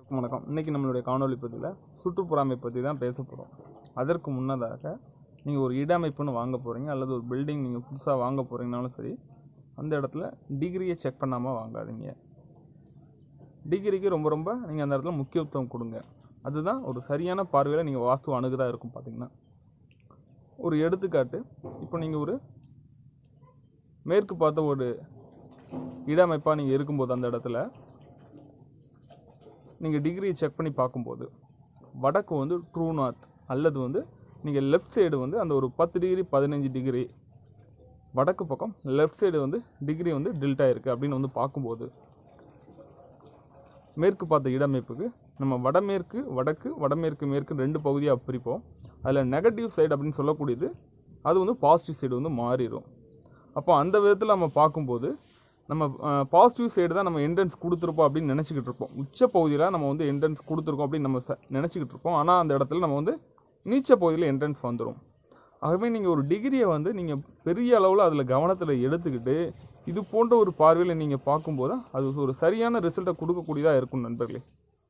அனைவருக்கும் வணக்கம் இன்றைக்கி நம்மளுடைய காணொளி பதிவில் சுற்றுப்புற அமைப்பு பற்றி தான் பேச போகிறோம் அதற்கு முன்னதாக நீங்கள் ஒரு இட அமைப்புன்னு வாங்க போகிறீங்க அல்லது ஒரு பில்டிங் நீங்கள் புதுசாக வாங்க போகிறீங்கனாலும் சரி அந்த இடத்துல டிகிரியை செக் பண்ணாமல் வாங்காதீங்க டிகிரிக்கு ரொம்ப ரொம்ப நீங்கள் அந்த இடத்துல முக்கியத்துவம் கொடுங்க அதுதான் ஒரு சரியான பார்வையில் நீங்கள் வாஸ்து அணுகுதா இருக்கும் பார்த்தீங்கன்னா ஒரு எடுத்துக்காட்டு இப்போ நீங்கள் ஒரு மேற்கு பார்த்த ஒரு இட அமைப்பாக நீங்கள் இருக்கும்போது அந்த இடத்துல நீங்கள் டிகிரியை செக் பண்ணி பார்க்கும்போது வடக்கு வந்து ட்ரூ நார்த் அல்லது வந்து நீங்கள் லெஃப்ட் சைடு வந்து அந்த ஒரு பத்து டிகிரி பதினஞ்சு டிகிரி வடக்கு பக்கம் லெஃப்ட் சைடு வந்து டிகிரி வந்து டில்ட் ஆயிருக்கு அப்படின்னு வந்து பார்க்கும்போது மேற்கு பார்த்த இடமைப்புக்கு நம்ம வடமேற்கு வடக்கு வடமேற்கு மேற்கு ரெண்டு பகுதியாக பிரிப்போம் அதில் நெகட்டிவ் சைடு அப்படின்னு சொல்லக்கூடியது அது வந்து பாசிட்டிவ் சைடு வந்து மாறிடும் அப்போ அந்த விதத்தில் நம்ம பார்க்கும்போது நம்ம பாசிட்டிவ் சைடு தான் நம்ம என்ட்ரன்ஸ் கொடுத்துருப்போம் அப்படின்னு நினச்சிக்கிட்டு இருப்போம் உச்ச பகுதியில் நம்ம வந்து என்ட்ரன்ஸ் கொடுத்துருக்கோம் அப்படின்னு நம்ம ச நினச்சிக்கிட்டு இருப்போம் ஆனால் அந்த இடத்துல நம்ம வந்து நீச்ச பகுதியில் என்ட்ரன்ஸ் வந்துடும் ஆகவே நீங்கள் ஒரு டிகிரியை வந்து நீங்கள் பெரிய அளவில் அதில் கவனத்தில் எடுத்துக்கிட்டு இது போன்ற ஒரு பார்வையில் நீங்கள் பார்க்கும்போது அது ஒரு சரியான ரிசல்ட்டை கொடுக்கக்கூடியதாக இருக்கும் நண்பர்களே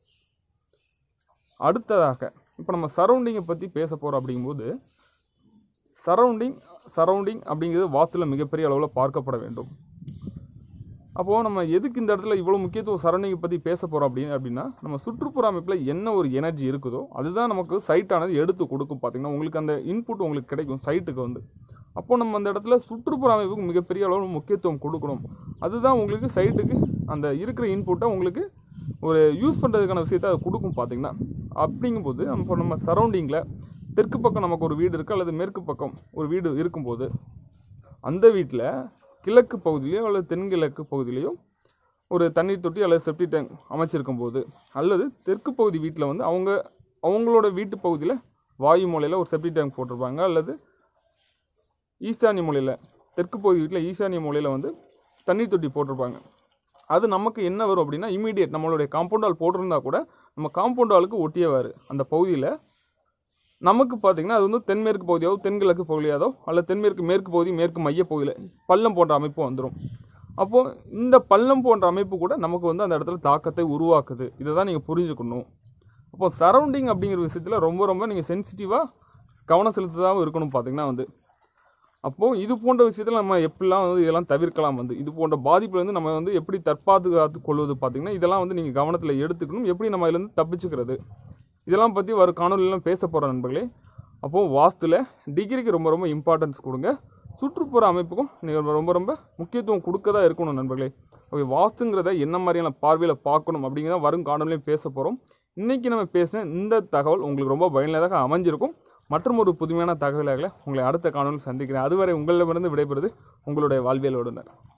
அடுத்ததாக இப்போ நம்ம சரௌண்டிங்கை பற்றி பேச போகிறோம் அப்படிங்கும்போது சரௌண்டிங் சரௌண்டிங் அப்படிங்கிறது வாஸ்துல மிகப்பெரிய அளவில் பார்க்கப்பட வேண்டும் அப்போது நம்ம எதுக்கு இந்த இடத்துல இவ்வளோ முக்கியத்துவம் சரௌண்டிங்கை பற்றி பேச போகிறோம் அப்படின்னு அப்படின்னா நம்ம சுற்றுப்புற அமைப்பில் என்ன ஒரு எனர்ஜி இருக்குதோ அதுதான் நமக்கு சைட்டானது எடுத்து கொடுக்கும் பார்த்தீங்கன்னா உங்களுக்கு அந்த இன்புட் உங்களுக்கு கிடைக்கும் சைட்டுக்கு வந்து அப்போது நம்ம அந்த இடத்துல சுற்றுப்புற அமைப்புக்கு மிகப்பெரிய அளவில் முக்கியத்துவம் கொடுக்கணும் அதுதான் உங்களுக்கு சைட்டுக்கு அந்த இருக்கிற இன்புட்டை உங்களுக்கு ஒரு யூஸ் பண்ணுறதுக்கான விஷயத்தை அது கொடுக்கும் பார்த்தீங்கன்னா அப்படிங்கும்போது நம்ம இப்போ நம்ம சரௌண்டிங்கில் தெற்கு பக்கம் நமக்கு ஒரு வீடு இருக்குது அல்லது மேற்கு பக்கம் ஒரு வீடு இருக்கும்போது அந்த வீட்டில் கிழக்கு பகுதியிலையோ அல்லது தென்கிழக்கு பகுதியிலையோ ஒரு தண்ணீர் தொட்டி அல்லது செப்டி டேங்க் அமைச்சிருக்கும் போது அல்லது தெற்கு பகுதி வீட்டில் வந்து அவங்க அவங்களோட வீட்டு பகுதியில் வாயு மூலையில் ஒரு செப்டி டேங்க் போட்டிருப்பாங்க அல்லது ஈசானிய மூலையில் தெற்கு பகுதி வீட்டில் ஈசானிய மூலையில் வந்து தண்ணீர் தொட்டி போட்டிருப்பாங்க அது நமக்கு என்ன வரும் அப்படின்னா இமீடியட் நம்மளுடைய காம்பவுண்ட் வால் போட்டிருந்தா கூட நம்ம காம்பவுண்ட் வாலுக்கு ஒட்டியவாறு அந்த பகுதியில் நமக்கு பார்த்தீங்கன்னா அது வந்து தென்மேற்கு பகுதியாவோ தென்கிழக்கு பகுதியாவோ அல்லது தென்மேற்கு மேற்கு பகுதி மேற்கு மைய பகுதியில் பள்ளம் போன்ற அமைப்பு வந்துடும் அப்போது இந்த பள்ளம் போன்ற அமைப்பு கூட நமக்கு வந்து அந்த இடத்துல தாக்கத்தை உருவாக்குது இதை தான் நீங்கள் புரிஞ்சுக்கணும் அப்போ சரௌண்டிங் அப்படிங்கிற விஷயத்தில் ரொம்ப ரொம்ப நீங்கள் சென்சிட்டிவாக கவனம் செலுத்ததாகவும் இருக்கணும் பார்த்தீங்கன்னா வந்து அப்போது இது போன்ற விஷயத்தில் நம்ம எப்படிலாம் வந்து இதெல்லாம் தவிர்க்கலாம் வந்து இது போன்ற பாதிப்புல இருந்து நம்ம வந்து எப்படி தற்பாதுகாத்து கொள்வது பார்த்தீங்கன்னா இதெல்லாம் வந்து நீங்கள் கவனத்தில் எடுத்துக்கணும் எப்படி நம்ம இதுலேருந்து தப்பிச்சுக்கிறது இதெல்லாம் பற்றி வர காணொலியெல்லாம் பேச போகிற நண்பர்களே அப்போது வாஸ்துல டிகிரிக்கு ரொம்ப ரொம்ப இம்பார்ட்டன்ஸ் கொடுங்க சுற்றுப்புற அமைப்புக்கும் நீங்கள் ரொம்ப ரொம்ப முக்கியத்துவம் கொடுக்க தான் இருக்கணும் நண்பர்களே ஓகே வாஸ்துங்கிறத என்ன மாதிரியான பார்வையில் பார்க்கணும் அப்படிங்கிறத வரும் காணொலியும் பேச போகிறோம் இன்றைக்கி நம்ம பேசின இந்த தகவல் உங்களுக்கு ரொம்ப பயனுள்ளதாக அமைஞ்சிருக்கும் மற்றும் ஒரு புதுமையான தகவல்களை உங்களை அடுத்த காணொலியில் சந்திக்கிறேன் அதுவரை உங்களிடமிருந்து விடைபெறுது உங்களுடைய வாழ்வியல் ஓடுனர்